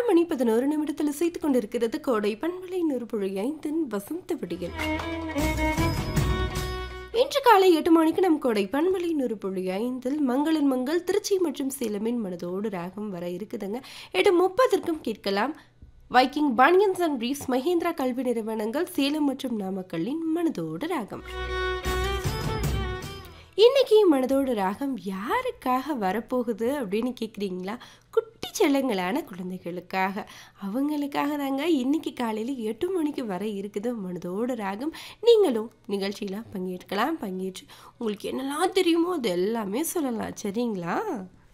மணி பதினோரு நிமிடத்தில் இசைத்துக் கொண்டிருக்கிறது கோடை பண்பலை நூறுபுழி ஐந்தின் வசந்த விடியல் இன்று காலை எட்டு மணிக்கு நம் கோடை பண்பலை நூறுபுள்ளி ஐந்தில் மங்களன் மங்கள் திருச்சி மற்றும் சேலமின் மனதோடு ராகம் வர இருக்குதுங்க எட்டு முப்பதற்கும் கேட்கலாம் Viking banians and Rees Mahendra கல்வி நிறுவனங்கள் சேலம் மற்றும் நாமக்கல்லின் மனதோடு ராகம் இன்னைக்கு மனதோடு ராகம் யாருக்காக வரப்போகுது அப்படின்னு கேட்குறீங்களா குட்டி செல்லங்களான குழந்தைகளுக்காக அவங்களுக்காக தாங்க இன்னைக்கு காலையில் எட்டு மணிக்கு வர இருக்குது மனதோடு ராகம் நீங்களும் நிகழ்ச்சியில் பங்கேற்கலாம் பங்கேற்று உங்களுக்கு என்னெல்லாம் தெரியுமோ அது எல்லாமே சொல்லலாம் சரிங்களா